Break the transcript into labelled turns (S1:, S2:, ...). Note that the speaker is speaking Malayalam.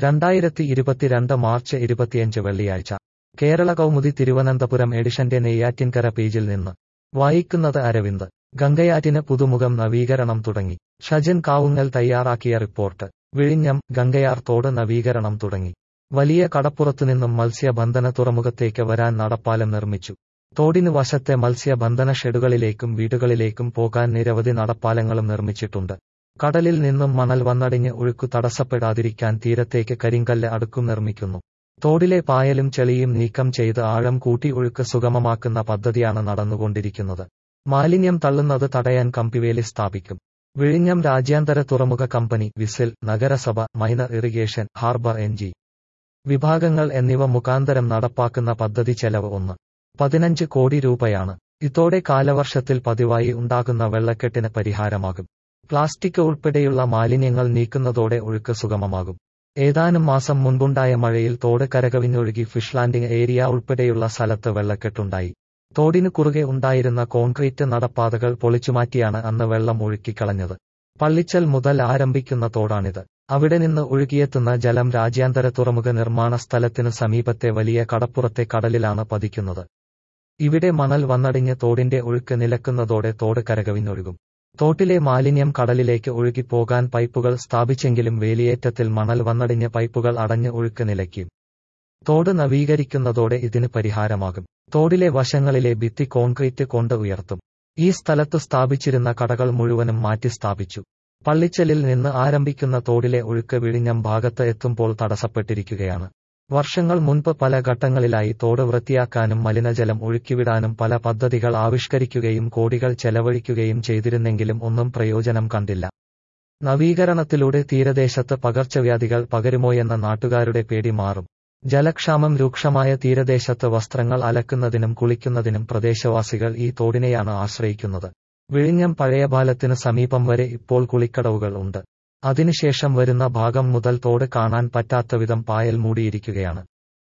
S1: രണ്ടായിരത്തി ഇരുപത്തിരണ്ട് മാർച്ച് ഇരുപത്തിയഞ്ച് വെള്ളിയാഴ്ച കേരള കൗമുദി തിരുവനന്തപുരം എഡിഷന്റെ നെയ്യാറ്റിൻകര പേജിൽ നിന്ന് വായിക്കുന്നത് അരവിന്ദ് ഗംഗയാറ്റിന് പുതുമുഖം നവീകരണം തുടങ്ങി ഷജൻ കാവുങ്ങൽ തയ്യാറാക്കിയ റിപ്പോർട്ട് വിഴിഞ്ഞം ഗംഗയാർ തോട് നവീകരണം തുടങ്ങി വലിയ കടപ്പുറത്തുനിന്നും മത്സ്യബന്ധന തുറമുഖത്തേക്ക് വരാൻ നടപ്പാലം നിർമ്മിച്ചു തോടിനു വശത്തെ മത്സ്യബന്ധന ഷെഡുകളിലേക്കും വീടുകളിലേക്കും പോകാൻ നിരവധി നടപ്പാലങ്ങളും നിർമ്മിച്ചിട്ടുണ്ട് കടലിൽ നിന്നും മണൽ വന്നടിഞ്ഞ് ഒഴുക്കു തടസ്സപ്പെടാതിരിക്കാൻ തീരത്തേക്ക് കരിങ്കല്ല് അടുക്കും നിർമ്മിക്കുന്നു തോടിലെ പായലും ചെളിയും നീക്കം ചെയ്ത് ആഴം കൂട്ടി ഒഴുക്ക് സുഗമമാക്കുന്ന പദ്ധതിയാണ് നടന്നുകൊണ്ടിരിക്കുന്നത് മാലിന്യം തള്ളുന്നത് തടയാൻ കമ്പിവേലി സ്ഥാപിക്കും വിഴിഞ്ഞം രാജ്യാന്തര തുറമുഖ കമ്പനി വിസിൽ നഗരസഭ minor irrigation harbour N G വിഭാഗങ്ങൾ എന്നിവ മുഖാന്തരം നടപ്പാക്കുന്ന പദ്ധതി ചെലവ് ഒന്ന് പതിനഞ്ച് കോടി രൂപയാണ് ഇതോടെ കാലവർഷത്തിൽ പതിവായി ഉണ്ടാകുന്ന വെള്ളക്കെട്ടിന് പരിഹാരമാകും പ്ലാസ്റ്റിക് ഉൾപ്പെടെയുള്ള മാലിന്യങ്ങൾ നീക്കുന്നതോടെ ഒഴുക്ക് സുഗമമാകും ഏതാനും മാസം മുൻപുണ്ടായ മഴയിൽ തോട് കരകവിഞ്ഞൊഴുകി ഫിഷ് ലാൻഡിംഗ് ഏരിയ ഉൾപ്പെടെയുള്ള സ്ഥലത്ത് വെള്ളക്കെട്ടുണ്ടായി തോടിനു കുറുകെ ഉണ്ടായിരുന്ന കോൺക്രീറ്റ് നടപ്പാതകൾ പൊളിച്ചുമാറ്റിയാണ് അന്ന് വെള്ളം ഒഴുക്കിക്കളഞ്ഞത് പള്ളിച്ചൽ മുതൽ ആരംഭിക്കുന്ന തോടാണിത് അവിടെ നിന്ന് ഒഴുകിയെത്തുന്ന ജലം രാജ്യാന്തര തുറമുഖ നിർമ്മാണ സ്ഥലത്തിനു സമീപത്തെ വലിയ കടപ്പുറത്തെ കടലിലാണ് പതിക്കുന്നത് ഇവിടെ മണൽ വന്നടിഞ്ഞ് തോടിന്റെ ഒഴുക്ക് നിലക്കുന്നതോടെ തോട് കരകവിഞ്ഞൊഴുകും തോട്ടിലെ മാലിന്യം കടലിലേക്ക് ഒഴുകിപ്പോകാൻ പൈപ്പുകൾ സ്ഥാപിച്ചെങ്കിലും വേലിയേറ്റത്തിൽ മണൽ വന്നടിഞ്ഞ് പൈപ്പുകൾ അടഞ്ഞ് ഒഴുക്ക് നിലയ്ക്കും തോട് നവീകരിക്കുന്നതോടെ ഇതിന് പരിഹാരമാകും തോടിലെ വശങ്ങളിലെ ഭിത്തി കോൺക്രീറ്റ് കൊണ്ട് ഉയർത്തും ഈ സ്ഥലത്തു സ്ഥാപിച്ചിരുന്ന കടകൾ മുഴുവനും മാറ്റി സ്ഥാപിച്ചു പള്ളിച്ചലിൽ നിന്ന് ആരംഭിക്കുന്ന തോടിലെ ഒഴുക്ക് വിഴിഞ്ഞം ഭാഗത്ത് എത്തുമ്പോൾ തടസ്സപ്പെട്ടിരിക്കുകയാണ് വർഷങ്ങൾ മുൻപ് പല ഘട്ടങ്ങളിലായി തോട് വൃത്തിയാക്കാനും മലിനജലം ഒഴുക്കിവിടാനും പല പദ്ധതികൾ ആവിഷ്കരിക്കുകയും കോടികൾ ചെലവഴിക്കുകയും ചെയ്തിരുന്നെങ്കിലും ഒന്നും പ്രയോജനം കണ്ടില്ല നവീകരണത്തിലൂടെ തീരദേശത്ത് പകർച്ചവ്യാധികൾ പകരുമോയെന്ന നാട്ടുകാരുടെ പേടി മാറും ജലക്ഷാമം രൂക്ഷമായ തീരദേശത്ത് വസ്ത്രങ്ങൾ അലക്കുന്നതിനും കുളിക്കുന്നതിനും പ്രദേശവാസികൾ ഈ തോടിനെയാണ് ആശ്രയിക്കുന്നത് വിഴിഞ്ഞം പഴയ പാലത്തിന് സമീപം വരെ ഇപ്പോൾ കുളിക്കടവുകൾ ഉണ്ട് അതിനുശേഷം വരുന്ന ഭാഗം മുതൽ തോട് കാണാൻ പറ്റാത്തവിധം പായൽ മൂടിയിരിക്കുകയാണ്